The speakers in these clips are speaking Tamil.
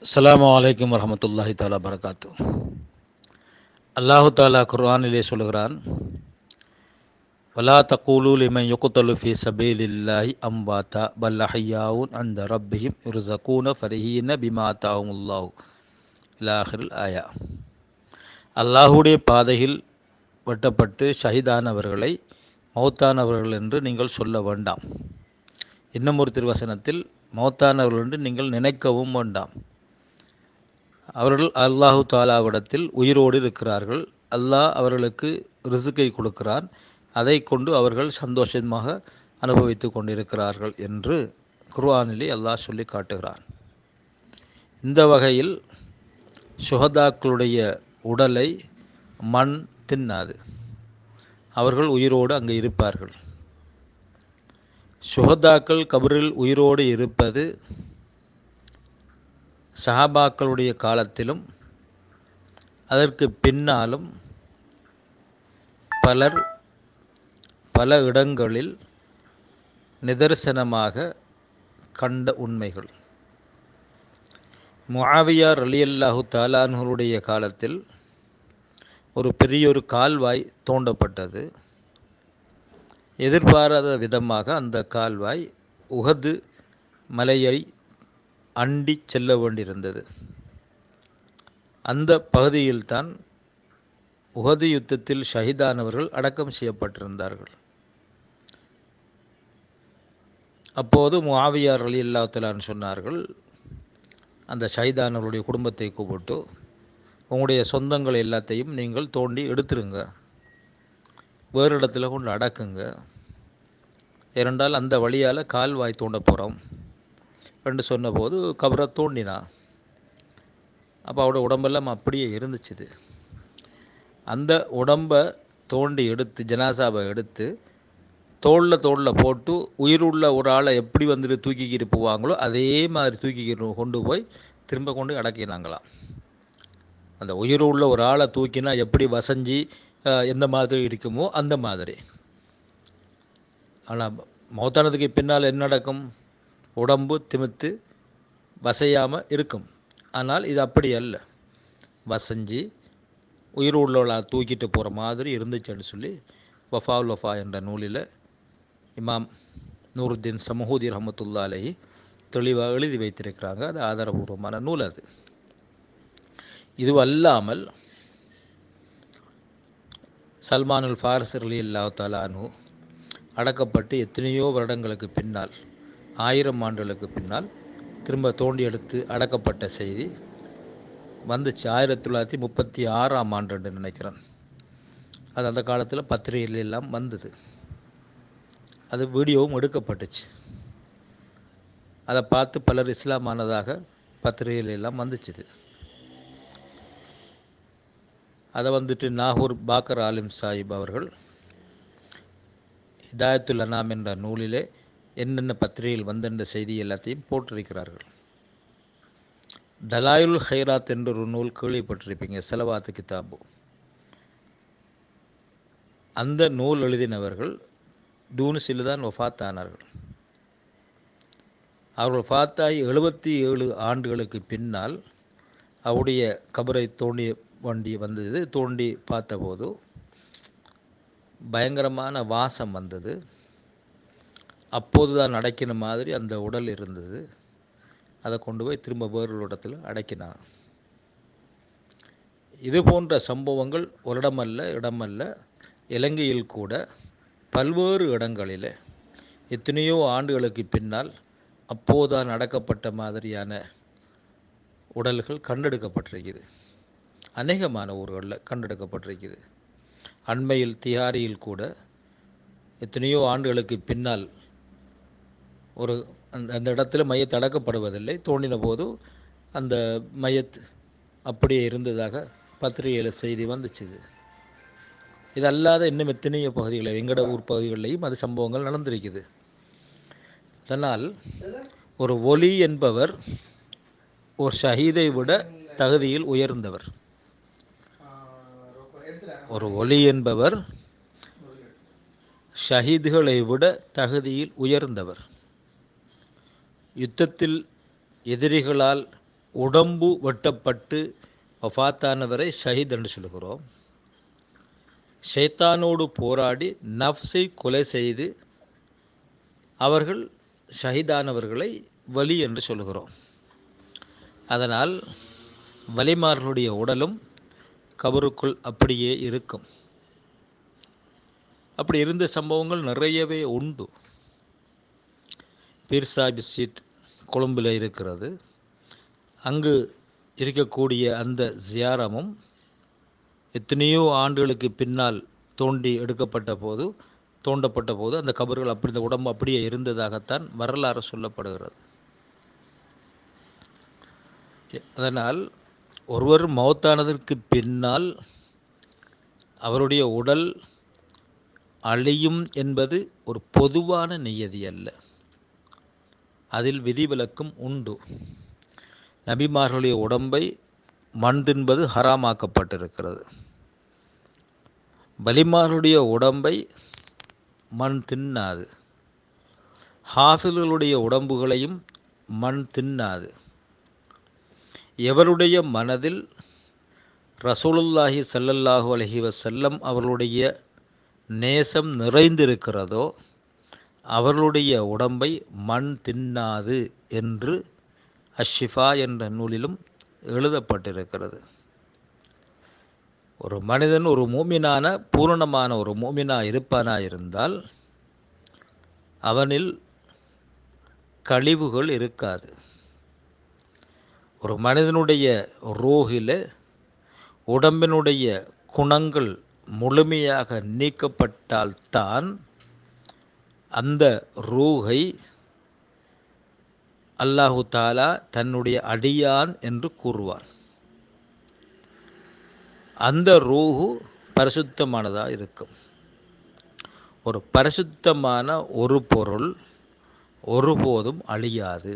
அஸ்ஸலாமு அலைக்கும் வரஹமத்துல்லாஹி தாலா பரகாத்து அல்லாஹு தாலா குர்ஆனிலே சொல்கிறான் வலா தக்கூலு லிமன் யுக்தலு ஃபி சபீலில்லாஹி அம்வாதா பல் அஹ்யாவுன் அந்த ரப்பிஹிம் யுர்ஸகூன ஃபரிஹீன பிமா தாஹுமுல்லாஹு இலாஹில் ஆயா அல்லாஹுடைய பாதையில் வெட்டப்பட்டு ஷஹீதானவர்களை மௌத்தானவர்கள் என்று நீங்கள் சொல்ல வேண்டாம் இன்னும் ஒரு திருவசனத்தில் மௌத்தானவர்கள் என்று நீங்கள் நினைக்கவும் வேண்டாம் அவர்கள் அல்லாஹு தாலாவிடத்தில் உயிரோடு இருக்கிறார்கள் அல்லாஹ் அவர்களுக்கு ரிசுக்கை கொடுக்கிறான் அதை கொண்டு அவர்கள் சந்தோஷமாக அனுபவித்து கொண்டிருக்கிறார்கள் என்று குர்ஆனிலே அல்லாஹ் சொல்லி காட்டுகிறான் இந்த வகையில் சுகதாக்களுடைய உடலை மண் தின்னாது அவர்கள் உயிரோடு அங்கே இருப்பார்கள் சுகதாக்கள் கபரில் உயிரோடு இருப்பது சஹாபாக்களுடைய காலத்திலும் அதற்கு பின்னாலும் பலர் பல இடங்களில் நிதர்சனமாக கண்ட உண்மைகள் முஆவியார் அலி அல்லாஹு தாலான்களுடைய காலத்தில் ஒரு பெரிய ஒரு கால்வாய் தோண்டப்பட்டது எதிர்பாராத விதமாக அந்த கால்வாய் உகது மலையை அண்டி செல்ல வேண்டியிருந்தது அந்த பகுதியில்தான் உகது யுத்தத்தில் ஷஹீதானவர்கள் அடக்கம் செய்யப்பட்டிருந்தார்கள் அப்போது முஆவியார் அலி அல்லாத்தலான்னு சொன்னார்கள் அந்த ஷஹீதானவருடைய குடும்பத்தை கூப்பிட்டு உங்களுடைய சொந்தங்கள் எல்லாத்தையும் நீங்கள் தோண்டி எடுத்துருங்க வேறு இடத்துல கொண்டு அடக்குங்க இரண்டால் அந்த வழியால் கால்வாய் தோண்ட போகிறோம் என்று சொன்னபோது கபரை தோண்டினா அப்போ அவரோட உடம்பெல்லாம் அப்படியே இருந்துச்சுது அந்த உடம்பை தோண்டி எடுத்து ஜனாசாவை எடுத்து தோளில் தோளில் போட்டு உயிருள்ள ஒரு ஆளை எப்படி வந்துட்டு தூக்கிக்கிட்டு போவாங்களோ அதே மாதிரி தூக்கிக்கிட்டு கொண்டு போய் திரும்ப கொண்டு அடக்கினாங்களாம் அந்த உயிர் உள்ள ஒரு ஆளை தூக்கினா எப்படி வசஞ்சி எந்த மாதிரி இருக்குமோ அந்த மாதிரி ஆனால் மௌத்தானதுக்கு பின்னால் என்ன நடக்கும் உடம்பு திமித்து வசையாமல் இருக்கும் ஆனால் இது அப்படி அல்ல வசஞ்சி உயிர் உள்ளவளை தூக்கிட்டு போகிற மாதிரி இருந்துச்சுன்னு சொல்லி வஃபாவுல் வஃபா என்ற நூலில் இமாம் நூருத்தீன் சமஹூதி ரஹமத்துல்லா அலஹி தெளிவாக எழுதி வைத்திருக்கிறாங்க அது ஆதாரபூர்வமான நூல் அது இது அல்லாமல் சல்மானுல் ஃபாரிஸ் அலி அல்லா தாலானு அடக்கப்பட்டு எத்தனையோ வருடங்களுக்கு பின்னால் ஆயிரம் ஆண்டுகளுக்கு பின்னால் திரும்ப தோண்டி எடுத்து அடக்கப்பட்ட செய்தி வந்துச்சு ஆயிரத்தி தொள்ளாயிரத்தி முப்பத்தி ஆறாம் ஆண்டு நினைக்கிறேன் அது அந்த காலத்தில் பத்திரிகைகள் எல்லாம் வந்தது அது வீடியோவும் எடுக்கப்பட்டுச்சு அதை பார்த்து பலர் இஸ்லாமானதாக பத்திரிகைகள் எல்லாம் வந்துச்சுது அதை வந்துட்டு நாகூர் பாக்கர் ஆலிம் சாஹிப் அவர்கள் ஹிதாயத்துல் அனாம் என்ற நூலிலே என்னென்ன பத்திரிகையில் வந்தென்ற செய்தி எல்லாத்தையும் போட்டிருக்கிறார்கள் தலாயுல் ஹைராத் என்ற ஒரு நூல் கேள்விப்பட்டிருப்பீங்க செலவாத்து கிதாபு அந்த நூல் எழுதினவர்கள் டூனிஸில் தான் ஒஃபாத் ஆனார்கள் அவர்கள் ஃபாத்தாகி எழுபத்தி ஏழு ஆண்டுகளுக்கு பின்னால் அவருடைய கபரை தோண்டி வண்டி வந்தது தோண்டி பார்த்தபோது பயங்கரமான வாசம் வந்தது அப்போது தான் அடைக்கின மாதிரி அந்த உடல் இருந்தது அதை கொண்டு போய் திரும்ப வேறொரு இடத்துல அடைக்கினான் இது போன்ற சம்பவங்கள் ஒரு இடமல்ல இடமல்ல இலங்கையில் கூட பல்வேறு இடங்களில் எத்தனையோ ஆண்டுகளுக்கு பின்னால் அப்போதான் அடக்கப்பட்ட மாதிரியான உடல்கள் கண்டெடுக்கப்பட்டிருக்குது அநேகமான ஊர்களில் கண்டெடுக்கப்பட்டிருக்குது அண்மையில் திஹாரியில் கூட எத்தனையோ ஆண்டுகளுக்கு பின்னால் ஒரு அந்த அந்த இடத்துல மையத் அடக்கப்படுவதில்லை தோண்டின போது அந்த மையத் அப்படியே இருந்ததாக பத்திரிகையில் செய்தி வந்துச்சுது இது அல்லாத இன்னும் எத்தனையோ பகுதிகளில் எங்கட ஊர் பகுதிகளிலையும் அது சம்பவங்கள் நடந்திருக்குது அதனால் ஒரு ஒலி என்பவர் ஒரு ஷஹீதை விட தகுதியில் உயர்ந்தவர் ஒரு ஒலி என்பவர் ஷஹீதுகளை விட தகுதியில் உயர்ந்தவர் யுத்தத்தில் எதிரிகளால் உடம்பு வெட்டப்பட்டு வஃத்தானவரை ஷஹீத் என்று சொல்கிறோம் ஷைத்தானோடு போராடி நஃப்ஸை கொலை செய்து அவர்கள் ஷஹீதானவர்களை வலி என்று சொல்கிறோம் அதனால் வலிமார்களுடைய உடலும் கபருக்குள் அப்படியே இருக்கும் அப்படி இருந்த சம்பவங்கள் நிறையவே உண்டு பீர்சாபி ஸ்ட்ரீட் கொழும்பில் இருக்கிறது அங்கு இருக்கக்கூடிய அந்த ஜியாரமும் எத்தனையோ ஆண்டுகளுக்கு பின்னால் தோண்டி எடுக்கப்பட்ட போது தோண்டப்பட்ட போது அந்த கபர்கள் அப்படி இந்த உடம்பு அப்படியே இருந்ததாகத்தான் வரலாறு சொல்லப்படுகிறது அதனால் ஒருவர் மௌத்தானதற்கு பின்னால் அவருடைய உடல் அழியும் என்பது ஒரு பொதுவான நியதி அல்ல அதில் விதிவிலக்கும் உண்டு நபிமார்களுடைய உடம்பை மண் தின்பது ஹராமாக்கப்பட்டிருக்கிறது பலிமார்களுடைய உடம்பை மண் தின்னாது ஹாஃபில்களுடைய உடம்புகளையும் மண் தின்னாது எவருடைய மனதில் ரசூலுல்லாஹி சல்லல்லாஹு அலஹி வசல்லம் அவர்களுடைய நேசம் நிறைந்திருக்கிறதோ அவர்களுடைய உடம்பை மண் தின்னாது என்று அஷிஃபா என்ற நூலிலும் எழுதப்பட்டிருக்கிறது ஒரு மனிதன் ஒரு மூமினான பூரணமான ஒரு மூமினா இருப்பானா இருந்தால் அவனில் கழிவுகள் இருக்காது ஒரு மனிதனுடைய ரோகில் உடம்பினுடைய குணங்கள் முழுமையாக நீக்கப்பட்டால்தான் அந்த ரூகை அல்லாஹு தாலா தன்னுடைய அடியான் என்று கூறுவார் அந்த ரூஹு பரிசுத்தமானதாக இருக்கும் ஒரு பரிசுத்தமான ஒரு பொருள் ஒருபோதும் அழியாது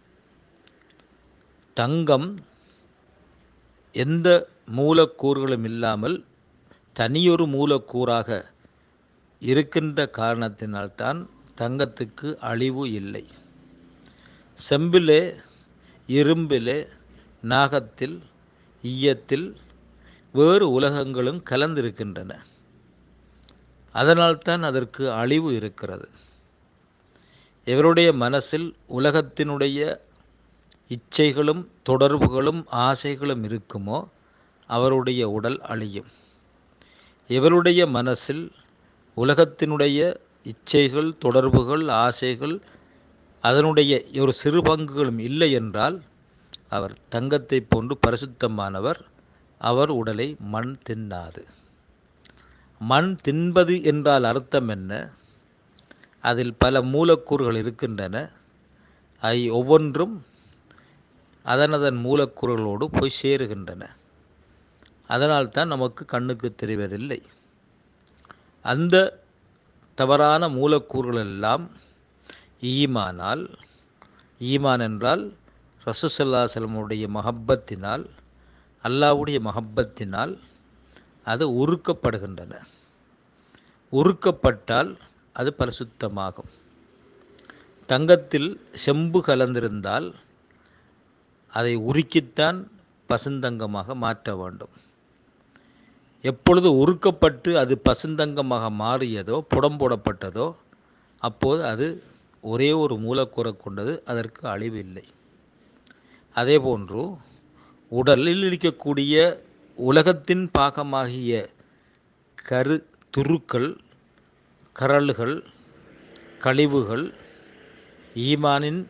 தங்கம் எந்த மூலக்கூறுகளும் இல்லாமல் தனியொரு மூலக்கூறாக இருக்கின்ற காரணத்தினால்தான் தங்கத்துக்கு அழிவு இல்லை செம்பிலே இரும்பிலே நாகத்தில் ஈயத்தில் வேறு உலகங்களும் கலந்திருக்கின்றன அதனால்தான் அதற்கு அழிவு இருக்கிறது இவருடைய மனசில் உலகத்தினுடைய இச்சைகளும் தொடர்புகளும் ஆசைகளும் இருக்குமோ அவருடைய உடல் அழியும் இவருடைய மனசில் உலகத்தினுடைய இச்சைகள் தொடர்புகள் ஆசைகள் அதனுடைய ஒரு சிறு பங்குகளும் இல்லை என்றால் அவர் தங்கத்தை போன்று பரிசுத்தமானவர் அவர் உடலை மண் தின்னாது மண் தின்பது என்றால் அர்த்தம் என்ன அதில் பல மூலக்கூறுகள் இருக்கின்றன அவை ஒவ்வொன்றும் அதனதன் மூலக்கூறுகளோடு போய் சேருகின்றன அதனால்தான் நமக்கு கண்ணுக்கு தெரிவதில்லை அந்த தவறான மூலக்கூறுகள் எல்லாம் ஈமானால் ஈமான் என்றால் ரசூசல்லா செலமுடைய மஹப்பத்தினால் அல்லாவுடைய மஹப்பத்தினால் அது உருக்கப்படுகின்றன உருக்கப்பட்டால் அது பரிசுத்தமாகும் தங்கத்தில் செம்பு கலந்திருந்தால் அதை உருக்கித்தான் பசுந்தங்கமாக மாற்ற வேண்டும் எப்பொழுது உருக்கப்பட்டு அது பசுந்தங்கமாக மாறியதோ புடம் போடப்பட்டதோ அப்போது அது ஒரே ஒரு மூலக்கூறை கொண்டது அதற்கு அழிவில்லை அதே போன்று உடலில் இருக்கக்கூடிய உலகத்தின் பாகமாகிய கரு துருக்கள் கரல்கள் கழிவுகள் ஈமானின்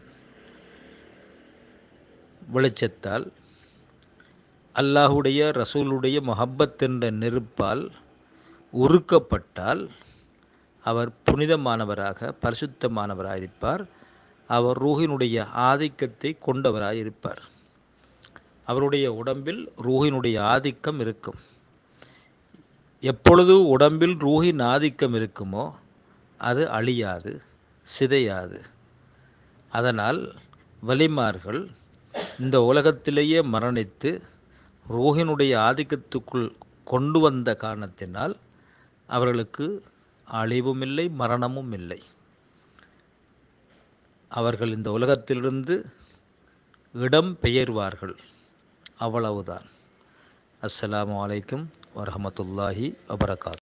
வெளிச்சத்தால் அல்லாஹுடைய ரசூலுடைய மொஹப்பத் என்ற நெருப்பால் உருக்கப்பட்டால் அவர் புனிதமானவராக பரிசுத்தமானவராக இருப்பார் அவர் ரூஹினுடைய ஆதிக்கத்தை கொண்டவராக இருப்பார் அவருடைய உடம்பில் ரூஹினுடைய ஆதிக்கம் இருக்கும் எப்பொழுது உடம்பில் ரூஹின் ஆதிக்கம் இருக்குமோ அது அழியாது சிதையாது அதனால் வலிமார்கள் இந்த உலகத்திலேயே மரணித்து ரூஹினுடைய ஆதிக்கத்துக்குள் கொண்டு வந்த காரணத்தினால் அவர்களுக்கு அழிவும் இல்லை மரணமும் இல்லை அவர்கள் இந்த உலகத்திலிருந்து இடம் பெயர்வார்கள் அவ்வளவுதான் அஸ்ஸலாமு அலைக்கும் வரஹமத்துல்லாஹி வபரகாத்